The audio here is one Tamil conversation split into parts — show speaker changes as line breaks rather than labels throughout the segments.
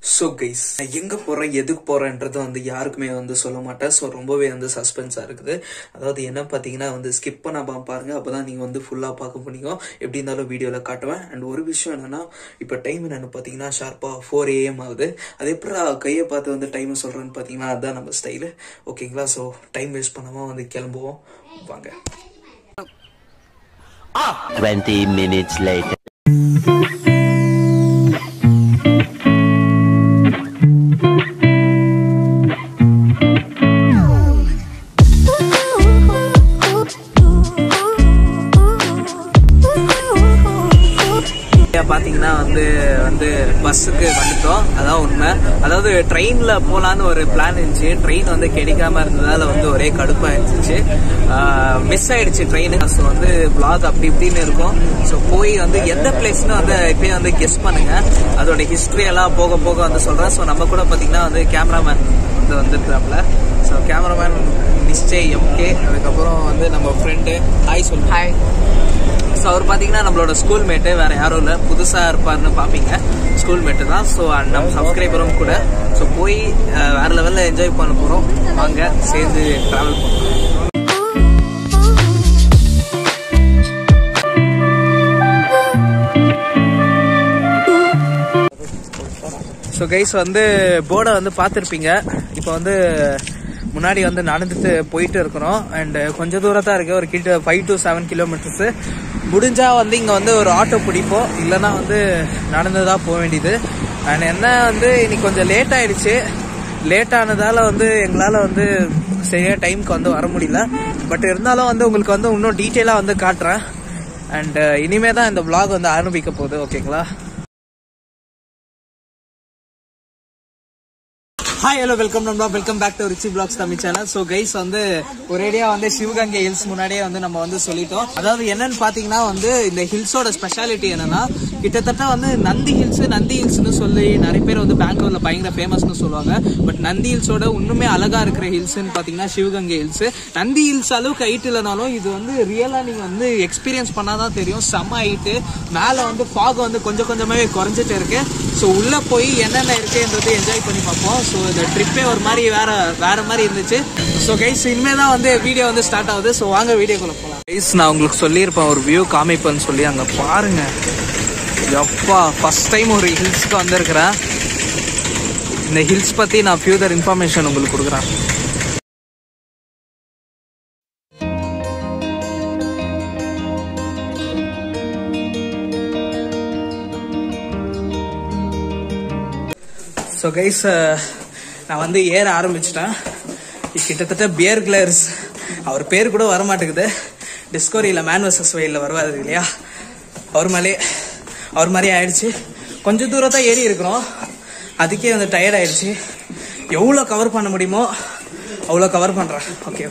ஸோ கைஸ் நான் எங்கே போகிறேன் எதுக்கு போகிறேன்றது வந்து யாருக்குமே வந்து சொல்ல மாட்டேன் ஸோ ரொம்பவே வந்து சஸ்பென்ஸாக இருக்குது அதாவது என்ன பார்த்தீங்கன்னா வந்து ஸ்கிப் பண்ணாம பாருங்க அப்போ தான் நீங்கள் வந்து ஃபுல்லாக பார்க்க முடியும் எப்படி இருந்தாலும் வீடியோவில் காட்டுவேன் அண்ட் ஒரு விஷயம் என்னன்னா இப்போ டைம் என்னென்னு பார்த்தீங்கன்னா ஷார்ப்பாக ஃபோர் ஏஎம் ஆகுது அது எப்படி கையை பார்த்து வந்து டைம் சொல்கிறேன்னு பார்த்தீங்கன்னா அதுதான் நம்ம ஸ்டைலு ஓகேங்களா ஸோ டைம் வேஸ்ட் பண்ணாமல் வந்து கிளம்புவோம் வாங்க
20 minutes later.
பாத்தீங்கன்னா வந்து வந்து பஸ்ஸுக்கு வந்துட்டோம் அதான் உண்மை அதாவது ட்ரெயின்ல போலான்னு ஒரு பிளான் இருந்துச்சு ட்ரெயின் வந்து கிடைக்காம இருந்ததால வந்து ஒரே கடுப்பா இருந்துச்சு மிஸ் ஆயிடுச்சு ட்ரெயின் ஸோ வந்து பிளாக் அப்படி இப்படின்னு இருக்கும் ஸோ போய் வந்து எந்த பிளேஸ்னு வந்து இப்பயே வந்து கெஸ் பண்ணுங்க அதோட ஹிஸ்டரி எல்லாம் போக போக வந்து சொல்றேன் ஸோ நம்ம கூட பாத்தீங்கன்னா வந்து கேமராமேன் வந்து வந்துருக்காப்ல ஸோ கேமராமேன் நிச்சய் எம்கே அதுக்கப்புறம் வந்து நம்ம ஃப்ரெண்டு ஹாய் சொல்லு ஹாய் ஸோ அவர் பார்த்தீங்கன்னா நம்மளோட ஸ்கூல் மேட்டு வேற யாரும் இல்லை புதுசாக இருப்பார்னு பார்ப்பீங்க ஸ்கூல் மேட்டு தான் ஸோ நம்ம சப்ஸ்கிரைபரும் கூட ஸோ போய் அஹ், வேற லெவலில் என்ஜாய் பண்ண போகிறோம் வாங்க சேர்ந்து ட்ராவல் பண்ணுறோம் ஸோ கைஸ் வந்து போர்டை வந்து பார்த்துருப்பீங்க இப்போ வந்து முன்னாடி வந்து நடந்துட்டு போயிட்டு இருக்கிறோம் அண்ட் கொஞ்ச தூரம் தான் இருக்கு ஒரு கிட்ட ஃபைவ் டு செவன் கிலோமீட்டர்ஸ் முடிஞ்சா வந்து இங்கே வந்து ஒரு ஆட்டோ பிடிப்போம் இல்லைன்னா வந்து நடந்து தான் போக வேண்டியது அண்ட் என்ன வந்து இன்னைக்கு கொஞ்சம் லேட் ஆயிடுச்சு லேட் ஆனதால வந்து எங்களால் வந்து சரியா டைம்க்கு வந்து வர முடியல பட் இருந்தாலும் வந்து உங்களுக்கு வந்து இன்னும் டீட்டெயிலாக வந்து காட்டுறேன் அண்ட் இனிமே தான் இந்த vlog வந்து ஆரம்பிக்க போகுது ஓகேங்களா ஹாய் ஹலோ வெல்கம் நண்பா welcome back to Richie blogs Tamil channel so guys வந்து ஒரேடியா வந்து சிவகங்கை ஹில்ஸ் முன்னாடியே வந்து நம்ம வந்து சொல்லிட்டோம் அதாவது என்னன்னு பாத்தீங்கன்னா வந்து இந்த ஹில்ஸோட ஸ்பெஷாலிட்டி என்னன்னா கிட்டத்தட்ட வந்து நந்தி ஹில்ஸ் நந்தி ஹில்ஸ்னு சொல்லி நிறைய பேர் வந்து பெங்களூர்ல பயங்கர ஃபேமஸ்னு சொல்லுவாங்க பட் நந்தி ஹில்ஸோட இன்னுமே அழகா இருக்கிற ஹில்ஸ்னு பாத்தீங்கன்னா சிவகங்கை ஹில்ஸ் நந்தி ஹில்ஸ் அளவுக்கு ஹைட் இல்லைனாலும் இது வந்து ரியலா நீங்க வந்து எக்ஸ்பீரியன்ஸ் பண்ணாதான் தெரியும் செம்ம ஹைட்டு மேல வந்து ஃபாக் வந்து கொஞ்சம் கொஞ்சமாவே குறைஞ்சிட்டு இருக்கு ஸோ உள்ள போய் என்னென்ன இருக்குன்றது என்ஜாய் பண்ணி பார்ப்போம் ஸோ இந்த ட்ரிப்பே ஒரு மாதிரி வேற வேற மாதிரி இருந்துச்சு ஸோ கைஸ் இனிமே தான் வந்து வீடியோ வந்து ஸ்டார்ட் ஆகுது ஸோ வாங்க வீடியோக்குள்ள போகலாம் கைஸ் நான் உங்களுக்கு சொல்லியிருப்பேன் ஒரு வியூ காமிப்பேன்னு சொல்லி அங்கே பாருங்க எப்பா ஃபர்ஸ்ட் டைம் ஒரு ஹில்ஸ்க்கு வந்திருக்கிறேன் இந்த ஹில்ஸ் பற்றி நான் ஃபியூதர் இன்ஃபர்மேஷன் உங்களுக்கு கொடுக்குறேன் ஸோ கைஸ் நான் வந்து ஏற ஆரம்பிச்சிட்டேன் கிட்டத்தட்ட பியர் கிளர்ஸ் அவர் பேர் கூட வர மாட்டேங்குது டிஸ்கவரியில் மேன் வர்சஸ் வெயிலில் வருவார் இல்லையா அவர் மேலே அவர் மாதிரி ஆயிடுச்சு கொஞ்சம் தூரம் தான் ஏறி இருக்கிறோம் அதுக்கே வந்து டயர்ட் ஆயிடுச்சு எவ்வளோ கவர் பண்ண முடியுமோ அவ்வளோ கவர் பண்ணுறேன் ஓகே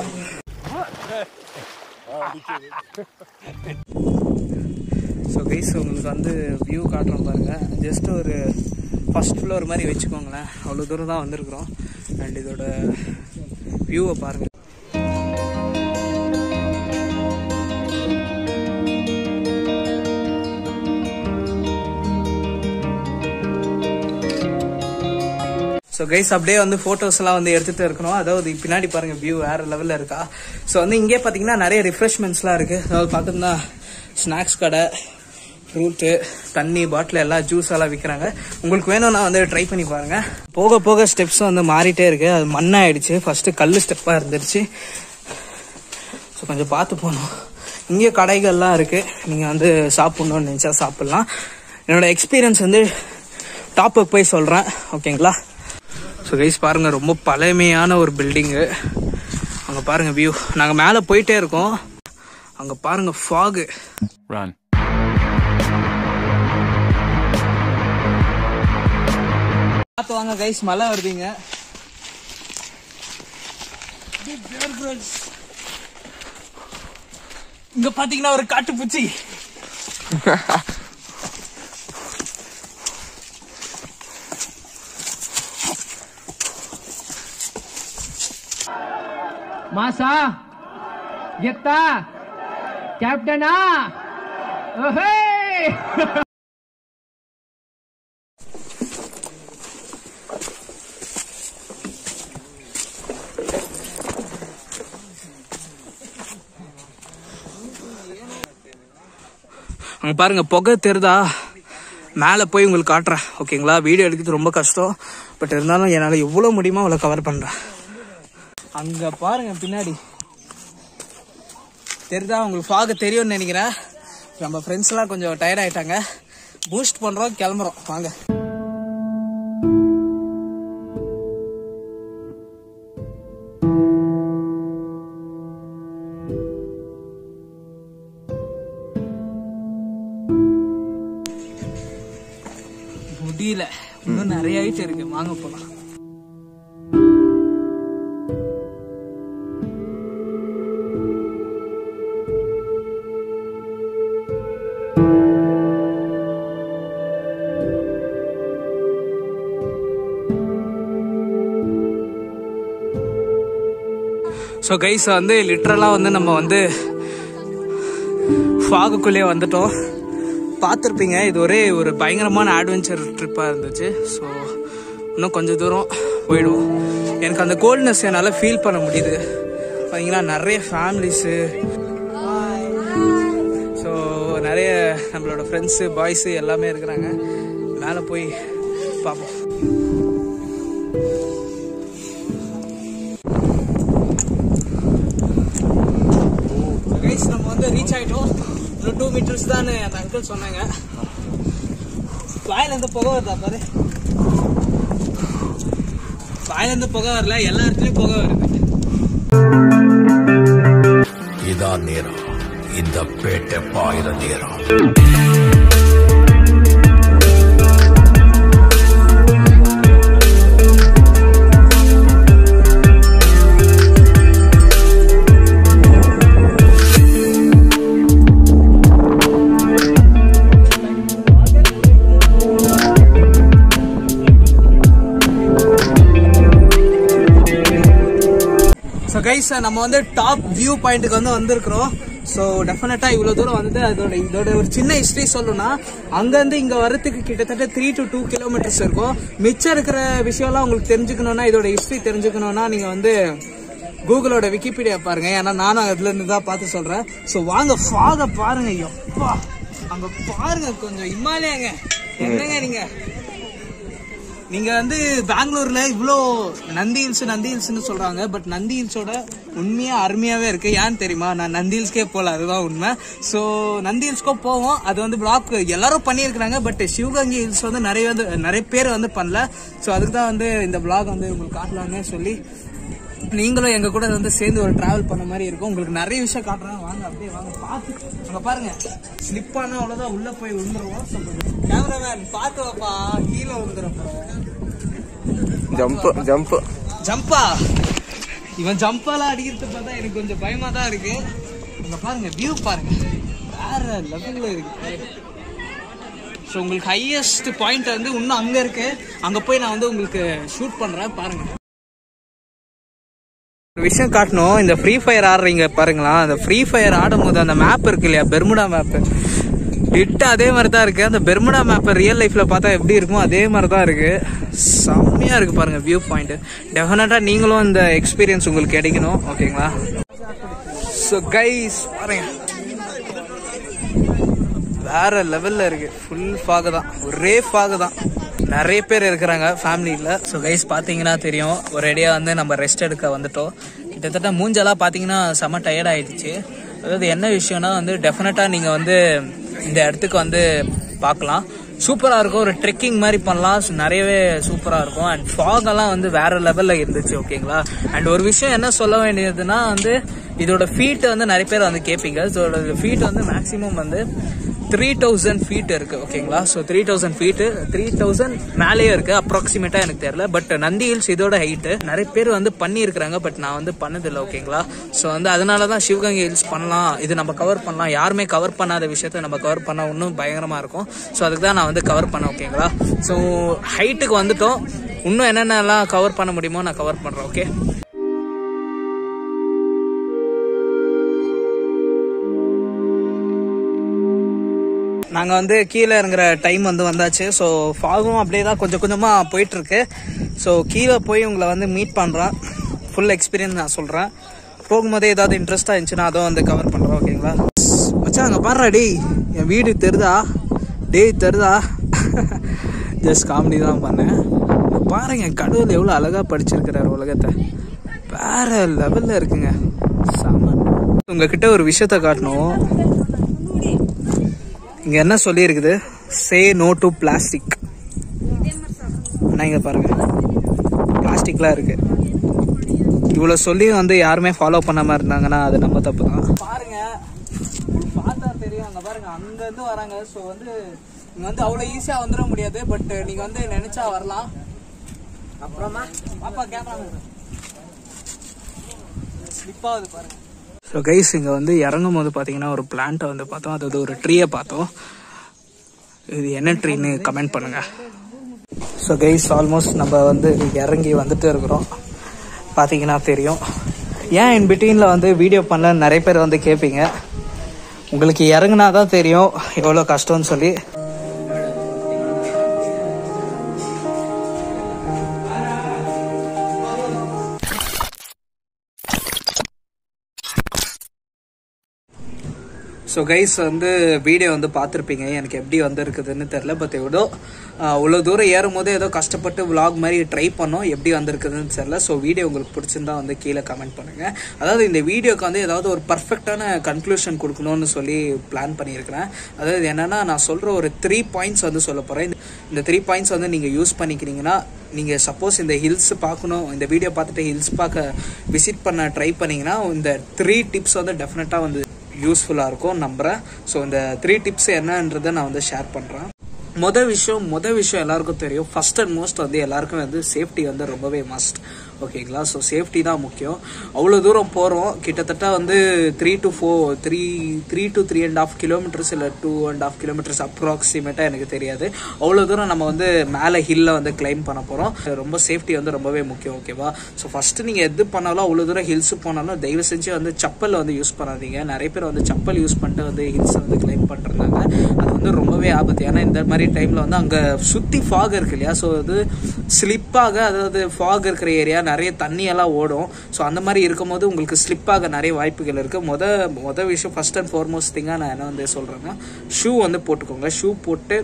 ஸோ கைஸ் உங்களுக்கு வந்து வியூ காட்டுறோம் பாருங்க ஜஸ்ட் ஒரு ஃபர்ஸ்ட் ஃப்ளோர் மாதிரி வச்சுக்கோங்களேன் அவ்வளோ தூரம் தான் வந்திருக்கிறோம் அண்ட் இதோட வியூவை பாருங்க ஸோ கைஸ் அப்படியே வந்து ஃபோட்டோஸ் எல்லாம் வந்து எடுத்துட்டு இருக்கணும் அதாவது பின்னாடி பாருங்க வியூ வேற லெவல்ல இருக்கா ஸோ வந்து இங்கே பார்த்தீங்கன்னா நிறைய ரிஃப்ரெஷ்மெண்ட்ஸ்லாம் இருக்கு அதாவது பார்த்தோம்னா ஸ்நாக்ஸ் கடை ஃப்ரூட்டு தண்ணி பாட்டில் எல்லாம் ஜூஸ் எல்லாம் விற்கிறாங்க உங்களுக்கு வேணும்னா வந்து ட்ரை பண்ணி பாருங்க போக போக ஸ்டெப்ஸ் வந்து மாறிட்டே இருக்கு அது மண்ணாயிடுச்சு ஃபர்ஸ்ட் கல் ஸ்டெப்பாக இருந்துருச்சு ஸோ கொஞ்சம் பார்த்து போகணும் இங்கே கடைகள்லாம் இருக்கு நீங்கள் வந்து சாப்பிட்ணுன்னு நினச்சா சாப்பிட்லாம் என்னோட எக்ஸ்பீரியன்ஸ் வந்து டாப்புக்கு போய் சொல்கிறேன் ஓகேங்களா ஸோ கைஸ் பாருங்க ரொம்ப பழமையான ஒரு பில்டிங்கு அங்கே பாருங்க வியூ நாங்கள் மேலே போயிட்டே இருக்கோம் அங்கே பாருங்க ஃபாகு
Run.
பார்த்து வாங்க கைஸ் மழை வருதுங்க இங்க பாத்தீங்கன்னா ஒரு காட்டுப்பூச்சி
ಮಾಸಾ ಗೆತ್ತಾ ಕ್ಯಾಪ್ಟನಾ ಓಹೇ
அங்க பாருங்க புகை தெரிதா மேலே போய் உங்களுக்கு காட்டுறேன் ஓகேங்களா வீடியோ எடுக்கிறது ரொம்ப கஷ்டம் பட் இருந்தாலும் என்னால் எவ்வளோ முடியுமோ அவ்வளோ கவர் பண்ணுறேன் அங்கே பாருங்க பின்னாடி தெரிதா உங்களுக்கு ஃபாக தெரியும்னு நினைக்கிறேன் நம்ம ஃப்ரெண்ட்ஸ்லாம் கொஞ்சம் டயர்ட் ஆயிட்டாங்க பூஸ்ட் பண்ணுறோம் கிளம்புறோம் வாங்க முடியல இன்னும் நிறைய ஐட்டம் இருக்கு வாங்க போலாம் ஸோ கைஸ் வந்து லிட்ரலாக வந்து நம்ம வந்து ஃபாகுக்குள்ளேயே வந்துட்டோம் பார்த்துருப்பீங்க இது ஒரே ஒரு பயங்கரமான அட்வென்ச்சர் ட்ரிப்பாக இருந்துச்சு ஸோ இன்னும் கொஞ்சம் தூரம் போயிடுவோம் எனக்கு அந்த கோல்ட்னஸ் என்னால் ஃபீல் பண்ண முடியுது பார்த்தீங்கன்னா நிறைய ஃபேமிலிஸு ஸோ நிறைய நம்மளோட ஃப்ரெண்ட்ஸு பாய்ஸு எல்லாமே இருக்கிறாங்க மேலே போய் பார்ப்போம் கைஸ் நம்ம வந்து ரீச் ஆயிட்டோம் இன்னும் டூ மீட்டர்ஸ் தான் அந்த அங்கிள் சொன்னாங்க வாயிலேருந்து புகை வருதா பாரு வாயிலேருந்து புகை வரல எல்லா இடத்துலயும் புகை வருது
இதான் நேரம் இந்த பேட்டை பாயிர நேரம்
ஸோ கைஸ் நம்ம வந்து டாப் வியூ பாயிண்ட்டுக்கு வந்து வந்திருக்கிறோம் ஸோ டெஃபினட்டாக இவ்வளோ தூரம் வந்துட்டு அதோட இதோட ஒரு சின்ன ஹிஸ்ட்ரி சொல்லணும்னா அங்கேருந்து இங்கே வரத்துக்கு கிட்டத்தட்ட த்ரீ டு டூ கிலோமீட்டர்ஸ் இருக்கும் மிச்சம் இருக்கிற விஷயம்லாம் உங்களுக்கு தெரிஞ்சுக்கணும்னா இதோட ஹிஸ்ட்ரி தெரிஞ்சுக்கணும்னா நீங்கள் வந்து கூகுளோட விக்கிபீடியா பாருங்க ஏன்னா நானும் அதுல இருந்து தான் பார்த்து சொல்றேன் ஸோ வாங்க ஃபாக பாருங்க எப்பா அங்க பாருங்க கொஞ்சம் இமாலயாங்க என்னங்க நீங்க நீங்க வந்து பெங்களூர்ல இவ்வளோ நந்தி ஹில்ஸ் நந்தி ஹில்ஸ்னு சொல்றாங்க பட் நந்தி ஹில்ஸோட உண்மையா அருமையாவே இருக்கு ஏன்னு தெரியுமா நான் நந்தி ஹில்ஸ்க்கே போகல அதுதான் உண்மை ஸோ நந்தி ஹில்ஸ்க்கும் போவோம் அது வந்து பிளாக் எல்லாரும் பண்ணியிருக்கிறாங்க பட் சிவகங்கை ஹில்ஸ் வந்து நிறைய வந்து நிறைய பேர் வந்து பண்ணல ஸோ அதுக்கு தான் வந்து இந்த பிளாக் வந்து உங்களுக்கு காட்டலாம்னு சொல்லி நீங்களும் எங்க கூட வந்து சேர்ந்து ஒரு டிராவல் பண்ண மாதிரி இருக்கும் உங்களுக்கு நிறைய விஷயம் காட்டுறாங்க வாங்க அப்படியே வாங்க பார்த்து அங்க பாருங்க ஸ்லிப் ஆனா அவ்வளவுதான் உள்ள போய் விழுந்துருவோம் கேமராமேன் பார்த்து வாப்பா கீழே விழுந்துறப்ப
ஜம்ப் ஜம்ப்
ஜம்பா இவன் ஜம்பாலாம் அடிக்கிறது பார்த்தா எனக்கு கொஞ்சம் பயமா தான் இருக்கு இங்க பாருங்க வியூ பாருங்க வேற லெவல்ல இருக்கு ஸோ உங்களுக்கு ஹையஸ்ட் பாயிண்ட் வந்து இன்னும் அங்க இருக்கு அங்க போய் நான் வந்து உங்களுக்கு ஷூட் பண்றேன் பாருங்க ஒரு விஷயம் காட்டணும் இந்த ஃப்ரீ ஃபயர் ஆடுறீங்க பாருங்களா அந்த ஃப்ரீ ஃபயர் ஆடும்போது அந்த மேப் இருக்கு இல்லையா பெர்முடா மேப் டிட்டு அதே மாதிரி தான் இருக்கு அந்த பெர்முடா மேப்பை ரியல் லைஃப்ல பார்த்தா எப்படி இருக்குமோ அதே மாதிரி தான் இருக்கு செம்மையா இருக்கு பாருங்க வியூ பாயிண்ட் டெஃபினட்டா நீங்களும் இந்த எக்ஸ்பீரியன்ஸ் உங்களுக்கு கிடைக்கணும் ஓகேங்களா ஸோ கைஸ் பாருங்க வேற லெவல்ல இருக்கு ஃபுல் ஃபாகு தான் ஒரே ஃபாகு தான் நிறைய பேர் இருக்கிறாங்க ஃபேமிலியில் ஸோ கைஸ் பார்த்தீங்கன்னா தெரியும் ஒரேடியாக வந்து நம்ம ரெஸ்ட் எடுக்க வந்துட்டோம் கிட்டத்தட்ட மூஞ்செல்லாம் பார்த்தீங்கன்னா செம டயர்ட் ஆயிடுச்சு அதாவது என்ன விஷயம்னா வந்து டெஃபினட்டாக நீங்கள் வந்து இந்த இடத்துக்கு வந்து பார்க்கலாம் சூப்பராக இருக்கும் ஒரு ட்ரெக்கிங் மாதிரி பண்ணலாம் So, நிறையவே சூப்பராக இருக்கும் அண்ட் fog எல்லாம் வந்து வேற லெவலில் இருந்துச்சு ஓகேங்களா அண்ட் ஒரு விஷயம் என்ன சொல்ல வேண்டியதுன்னா வந்து இதோட ஃபீட் வந்து நிறைய பேர் வந்து கேட்பீங்க இதோட ஃபீட் வந்து மேக்ஸிமம் வந்து த்ரீ தௌசண்ட் ஃபீட் இருக்கு ஓகேங்களா so three thousand feet three thousand மேலேயே இருக்கு அப்ராக்சிமேட்டா எனக்கு தெரியல பட் நந்தி ஹில்ஸ் இதோட ஹைட்டு நிறைய பேர் வந்து பண்ணியிருக்கிறாங்க பட் நான் வந்து பண்ணதில்லை ஓகேங்களா ஸோ வந்து அதனால தான் சிவகங்கை ஹில்ஸ் பண்ணலாம் இது நம்ம கவர் பண்ணலாம் யாருமே கவர் பண்ணாத விஷயத்த நம்ம கவர் பண்ணா இன்னும் பயங்கரமா இருக்கும் ஸோ அதுக்கு தான் நான் வந்து கவர் பண்ணேன் ஓகேங்களா ஸோ ஹைட்டுக்கு வந்துட்டோம் இன்னும் என்னென்னலாம் கவர் பண்ண முடியுமோ நான் கவர் பண்றேன் ஓகே நாங்கள் வந்து கீழே இறங்குற டைம் வந்து வந்தாச்சு ஸோ ஃபாகும் அப்படியே தான் கொஞ்சம் கொஞ்சமாக போயிட்டு இருக்கு ஸோ கீழே போய் உங்களை வந்து மீட் பண்ணுறேன் ஃபுல் எக்ஸ்பீரியன்ஸ் நான் சொல்கிறேன் போகும்போதே ஏதாவது இன்ட்ரெஸ்டாக இருந்துச்சுன்னா அதுவும் வந்து கவர் பண்ணுறோம் ஓகேங்களா மச்சான் அங்க பாருடா டேய் என் வீடு தெரிதா டேய் தெரிதா ஜஸ்ட் காமெடி தான் பண்ணேன் இங்க பாருங்க கடவுள் எவ்வளோ அழகா படிச்சிருக்கிறாரு உலகத்தை வேற லெவல்ல இருக்குங்க செம உங்ககிட்ட ஒரு விஷயத்த காட்டணும் இங்க என்ன சொல்லியிருக்குது சே நோ டு பிளாஸ்டிக் ஆனா இங்க பாருங்க பிளாஸ்டிக்லாம் இருக்கு இவ்வளவு சொல்லி வந்து யாருமே ஃபாலோ பண்ணாம இருந்தாங்கன்னா அது நம்ம தப்பு தான் பாருங்க பார்த்தா தெரியும் அங்க பாருங்க அங்க இருந்து வராங்க ஸோ வந்து நீங்க வந்து அவ்வளவு ஈஸியா வந்துட முடியாது பட் நீங்க வந்து நினைச்சா வரலாம் அப்புறமா பாப்பா கேமரா ஸ்லிப் ஆகுது பாருங்க ஸோ கைஸ் இங்கே வந்து இறங்கும் போது பார்த்தீங்கன்னா ஒரு பிளான்ட்டை வந்து பார்த்தோம் அதாவது ஒரு ட்ரீயை பார்த்தோம் இது என்ன ட்ரீன்னு கமெண்ட் பண்ணுங்க ஸோ கைஸ் ஆல்மோஸ்ட் நம்ம வந்து இறங்கி வந்துட்டு இருக்கிறோம் பார்த்தீங்கன்னா தெரியும் ஏன் இன் பிட்வீனில் வந்து வீடியோ பண்ணல நிறைய பேர் வந்து கேட்பீங்க உங்களுக்கு இறங்குனா தான் தெரியும் எவ்வளோ கஷ்டம்னு சொல்லி ஸோ கைஸ் வந்து வீடியோ வந்து பார்த்துருப்பீங்க எனக்கு எப்படி வந்திருக்குதுன்னு தெரில பட் எவ்வளோ அவ்வளோ தூரம் ஏறும் போது ஏதோ கஷ்டப்பட்டு vlog மாதிரி ட்ரை பண்ணோம் எப்படி வந்திருக்குதுன்னு தெரில ஸோ வீடியோ உங்களுக்கு பிடிச்சிருந்தா வந்து கீழே கமெண்ட் பண்ணுங்க அதாவது இந்த வீடியோக்கு வந்து ஏதாவது ஒரு பர்ஃபெக்டான கன்க்ளூஷன் கொடுக்கணும்னு சொல்லி பிளான் பண்ணியிருக்கிறேன் அதாவது என்னன்னா நான் சொல்கிற ஒரு த்ரீ பாயிண்ட்ஸ் வந்து சொல்ல போகிறேன் இந்த த்ரீ பாயிண்ட்ஸ் வந்து நீங்கள் யூஸ் பண்ணிக்கிறீங்கன்னா நீங்கள் சப்போஸ் இந்த ஹில்ஸ் பார்க்கணும் இந்த வீடியோ பார்த்துட்டு ஹில்ஸ் பார்க்க விசிட் பண்ண ட்ரை பண்ணீங்கன்னா இந்த த்ரீ டிப்ஸ் வந்து டெஃபினட்டாக வந்து யூஸ்ஃபுல்லாக இருக்கும் நம்புகிறேன் ஸோ இந்த த்ரீ டிப்ஸ் என்னன்றதை நான் வந்து ஷேர் பண்ணுறேன் மொதல் விஷயம் மொதல் விஷயம் எல்லாருக்கும் தெரியும் ஃபர்ஸ்ட் அண்ட் மோஸ்ட் வந்து எல்லாருக்கும் வந்து சேஃப்டி வந்து ரொம்பவே மஸ்ட் ஓகேங்களா ஸோ சேஃப்டி தான் முக்கியம் அவ்வளோ தூரம் போகிறோம் கிட்டத்தட்ட வந்து three to four three three to three and half kilometres இல்லை டூ அண்ட் ஆஃப் கிலோமீட்டர்ஸ் அப்ராக்சிமேட்டாக எனக்கு தெரியாது அவ்வளோ தூரம் நம்ம வந்து மேலே ஹில்ல வந்து கிளைம் பண்ண போகிறோம் ரொம்ப சேஃப்டி வந்து ரொம்பவே முக்கியம் ஓகேவா ஸோ ஃபஸ்ட்டு நீங்கள் எது பண்ணாலும் அவ்வளோ தூரம் ஹில்ஸ் போனாலும் தயவு செஞ்சு வந்து செப்பல் வந்து யூஸ் பண்ணாதீங்க நிறைய பேர் வந்து செப்பல் யூஸ் பண்ணிட்டு வந்து ஹில்ஸ் வந்து கிளைம் பண்ணிருந்தாங்க அது வந்து ரொம்பவே ஆபத்து ஏன்னா இந்த மாதிரி டைமில் வந்து அங்கே சுற்றி ஃபாக் இருக்கு இல்லையா ஸோ அது ஸ்லிப்பாக அதாவது ஃபாக் இருக்கிற ஏரியா நிறைய தண்ணி எல்லாம் ஓடும் ஸோ அந்த மாதிரி இருக்கும்போது உங்களுக்கு ஸ்லிப்பாக நிறைய வாய்ப்புகள் இருக்குது முத முத விஷயம் ஃபர்ஸ்ட் அண்ட் ஃபார்மோஸ்ட் திங்காக நான் என்ன வந்து சொல்கிறேன்னா ஷூ வந்து போட்டுக்கோங்க ஷூ போட்டு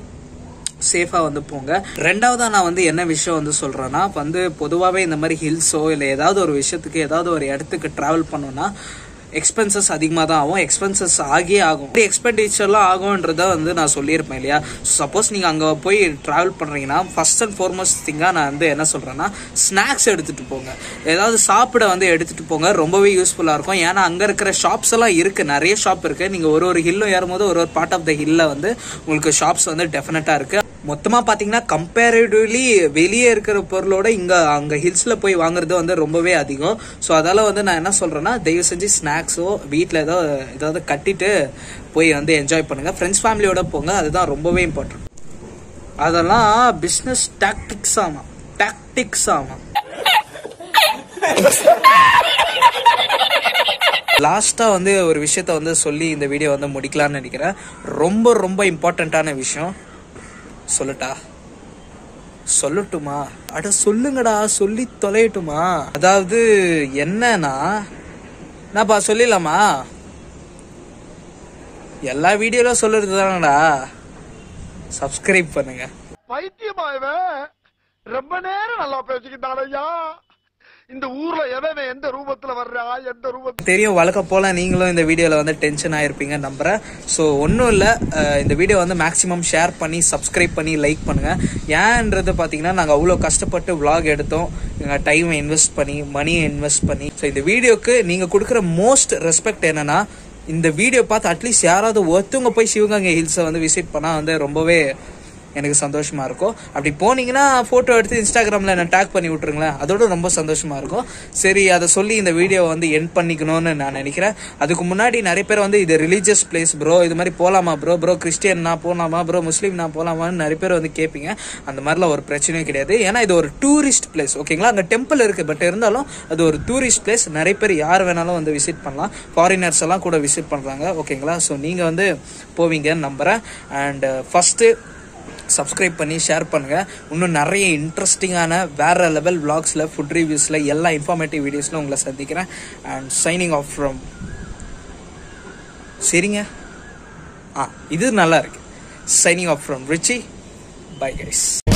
சேஃபாக வந்து போங்க ரெண்டாவதா நான் வந்து என்ன விஷயம் வந்து சொல்கிறேன்னா வந்து பொதுவாகவே இந்த மாதிரி ஹில்ஸோ இல்லை ஏதாவது ஒரு விஷயத்துக்கு ஏதாவது ஒரு இடத்துக்கு ட்ராவல் பண்ணோன்னா எக்ஸ்பென்சஸ் அதிகமாக தான் ஆகும் எக்ஸ்பென்சஸ் ஆகியே ஆகும் எக்ஸ்பெண்டிச்சர்லாம் ஆகும்ன்றத வந்து நான் சொல்லியிருப்பேன் இல்லையா சப்போஸ் நீங்கள் அங்கே போய் ட்ராவல் பண்ணுறீங்கன்னா ஃபர்ஸ்ட் அண்ட் ஃபார்மோஸ்ட் திங்காக நான் வந்து என்ன சொல்கிறேன்னா ஸ்நாக்ஸ் எடுத்துகிட்டு போங்க ஏதாவது சாப்பிட வந்து எடுத்துகிட்டு போங்க ரொம்பவே யூஸ்ஃபுல்லாக இருக்கும் ஏன்னா அங்கே இருக்கிற ஷாப்ஸ் எல்லாம் இருக்குது நிறைய ஷாப் இருக்குது நீங்கள் ஒரு ஒரு ஹில்லும் ஏறும்போது ஒரு ஒரு பார்ட் ஆஃப் த ஹில்ல வந்து உங்களுக்கு ஷாப்ஸ் வந்து டெஃபினட்டாக இருக்குது மொத்தமாக பார்த்தீங்கன்னா கம்பேரிட்டிவ்லி வெளியே இருக்கிற பொருளோட இங்கே அங்கே ஹில்ஸில் போய் வாங்குறது வந்து ரொம்பவே அதிகம் ஸோ அதால் வந்து நான் என்ன சொல்கிறேன்னா தயவு செஞ்சு ஸ்நாக்ஸோ வீட்டில் ஏதோ ஏதாவது கட்டிட்டு போய் வந்து என்ஜாய் பண்ணுங்கள் ஃப்ரெண்ட்ஸ் ஃபேமிலியோட போங்க அதுதான் ரொம்பவே இம்பார்ட்டன்ட் அதெல்லாம் பிஸ்னஸ் டாக்டிக்ஸ் ஆமாம் டாக்டிக்ஸ் ஆமாம் லாஸ்ட்டாக வந்து ஒரு விஷயத்த வந்து சொல்லி இந்த வீடியோ வந்து முடிக்கலாம்னு நினைக்கிறேன் ரொம்ப ரொம்ப இம்பார்ட்டண்ட்டான விஷயம் சொல்லட்டா சொல்லட்டுமா அட சொல்லுங்கடா சொல்லி தொலையட்டுமா அதாவது என்னன்னா நான்ப்பா சொல்லிடலாமா எல்லா வீடியோல சொல்றது தானடா சப்ஸ்கிரைப் பண்ணுங்க
பைத்தியமா இவன் ரொம்ப நேரம் நல்லா பேசிக்கிட்டான் ஐயா இந்த ஊர்ல எவன் எந்த ரூபத்துல வர்றா எந்த ரூபத்துல
தெரியும் வழக்கம் போல நீங்களும் இந்த வீடியோவில் வந்து டென்ஷன் ஆயிருப்பீங்க நம்புறேன் ஸோ ஒன்றும் இல்லை இந்த வீடியோ வந்து மேக்ஸிமம் ஷேர் பண்ணி சப்ஸ்கிரைப் பண்ணி லைக் பண்ணுங்க ஏன்ன்றது பார்த்தீங்கன்னா நாங்கள் அவ்வளோ கஷ்டப்பட்டு vlog எடுத்தோம் எங்கள் டைமை இன்வெஸ்ட் பண்ணி மணியை இன்வெஸ்ட் பண்ணி ஸோ இந்த வீடியோக்கு நீங்கள் கொடுக்குற மோஸ்ட் ரெஸ்பெக்ட் என்னன்னா இந்த வீடியோ பார்த்து அட்லீஸ்ட் யாராவது ஒருத்தவங்க போய் சிவகங்கை ஹில்ஸை வந்து விசிட் பண்ணால் வந்து ரொம்பவே எனக்கு சந்தோஷமா இருக்கும் அப்படி போனீங்கன்னா போட்டோ எடுத்து இன்ஸ்டாகிராம்ல என்ன டேக் பண்ணி விட்டுருங்களேன் அதோட ரொம்ப சந்தோஷமா இருக்கும் சரி அதை சொல்லி இந்த வீடியோவை வந்து என் பண்ணிக்கணும்னு நான் நினைக்கிறேன் அதுக்கு முன்னாடி நிறைய பேர் வந்து இது ரிலீஜியஸ் பிளேஸ் ப்ரோ இது மாதிரி போலாமா ப்ரோ ப்ரோ கிறிஸ்டியன் நான் போலாமா ப்ரோ முஸ்லீம் நான் போலாமான்னு நிறைய பேர் வந்து கேட்பீங்க அந்த மாதிரிலாம் ஒரு பிரச்சனையும் கிடையாது ஏன்னா இது ஒரு டூரிஸ்ட் பிளேஸ் ஓகேங்களா அங்கே டெம்பிள் இருக்கு பட் இருந்தாலும் அது ஒரு டூரிஸ்ட் பிளேஸ் நிறைய பேர் யார் வேணாலும் வந்து விசிட் பண்ணலாம் ஃபாரினர்ஸ் எல்லாம் கூட விசிட் பண்றாங்க ஓகேங்களா ஸோ நீங்க வந்து போவீங்கன்னு நம்புறேன் அண்ட் ஃபர்ஸ்ட் சப்ஸ்கிரைப் பண்ணி ஷேர் பண்ணுங்க இன்னும் நிறைய இன்ட்ரெஸ்டிங்கான வேற லெவல் vlogsல ஃபுட் ரிவ்யூஸ்ல எல்லா இன்ஃபார்மேட்டிவ் வீடியோஸ்ல உங்களை சந்திக்கிறேன் அண்ட் சைனிங் ஆஃப் ஃப்ரம் சரிங்க ஆ இது நல்லா இருக்கு signing off from Richie bye guys